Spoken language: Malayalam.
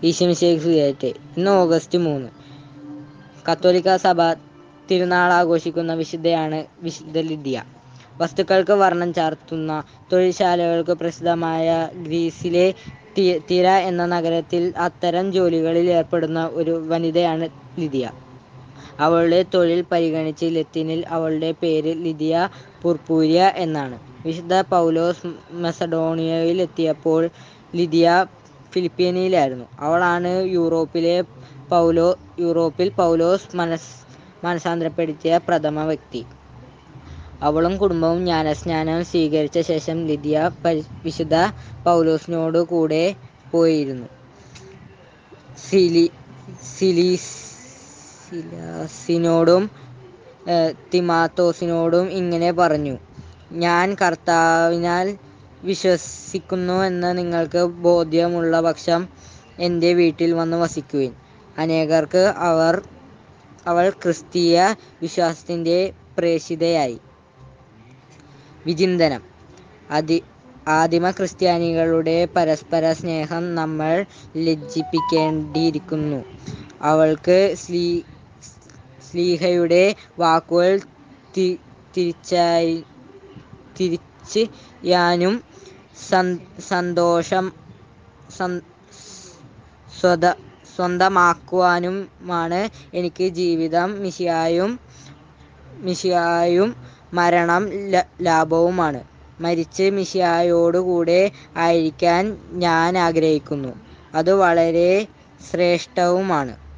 ഈശ്വമിശേഖുയായിട്ട് ഇന്ന് ഓഗസ്റ്റ് മൂന്ന് കത്തോലിക്ക സഭ തിരുനാൾ ആഘോഷിക്കുന്ന വിശുദ്ധയാണ് വിശുദ്ധ ലിദിയ വസ്തുക്കൾക്ക് വർണ്ണം ചാർത്തുന്ന തൊഴിൽശാലകൾക്ക് പ്രസിദ്ധമായ ഗ്രീസിലെ തി- തിര എന്ന നഗരത്തിൽ അത്തരം ജോലികളിൽ ഏർപ്പെടുന്ന ഒരു വനിതയാണ് ലിദിയ അവളുടെ തൊഴിൽ പരിഗണിച്ച് ലത്തീനിൽ അവളുടെ പേര് ലിദിയ പുർപ്പൂരിയ എന്നാണ് വിശുദ്ധ പൗലോസ് മെസഡോണിയയിൽ എത്തിയപ്പോൾ ലിദിയ ഫിലിപ്പീനിലായിരുന്നു അവളാണ് യൂറോപ്പിലെ പൗലോ യൂറോപ്പിൽ പൗലോസ് മനസ് മനസാന്തരപ്പെടുത്തിയ പ്രഥമ വ്യക്തി അവളും കുടുംബവും ജ്ഞാനസ്നാനം സ്വീകരിച്ച ശേഷം ലിദിയ പരി- വിശുദ്ധ പൗലോസിനോട് കൂടെ പോയിരുന്നു സിലി സിലീസ് സിലാസിനോടും ഏഹ്, തിമാത്തോസിനോടും ഇങ്ങനെ പറഞ്ഞു ഞാൻ കർത്താവിനാൽ വിശ്വസിക്കുന്നു എന്ന് നിങ്ങൾക്ക് ബോധ്യമുള്ള പക്ഷം എൻ്റെ വീട്ടിൽ വന്ന് വസിക്കുവിൻ അനേകർക്ക് അവർ അവൾ ക്രിസ്തീയ വിശ്വാസത്തിൻ്റെ പ്രേഷിതയായി വിചിന്തനം അതി ആദിമ ക്രിസ്ത്യാനികളുടെ പരസ്പര സ്നേഹം നമ്മൾ ലജ്ജിപ്പിക്കേണ്ടിയിരിക്കുന്നു അവൾക്ക് സ്ലീ സ്ലീഹയുടെ വാക്കുകൾ തി- തിരിച്ചായി തിരിച്ച് യാനും സന്- സന്തോഷം സന്- സ്വത സ്വന്തമാക്കുവാനുമാണ് എനിക്ക് ജീവിതം മിശിയായും മിശിയായും മരണം ല- ലാഭവുമാണ് മരിച്ച് മിശിയായോടുകൂടെ ആയിരിക്കാൻ ഞാൻ ആഗ്രഹിക്കുന്നു അത് വളരെ ശ്രേഷ്ഠവുമാണ്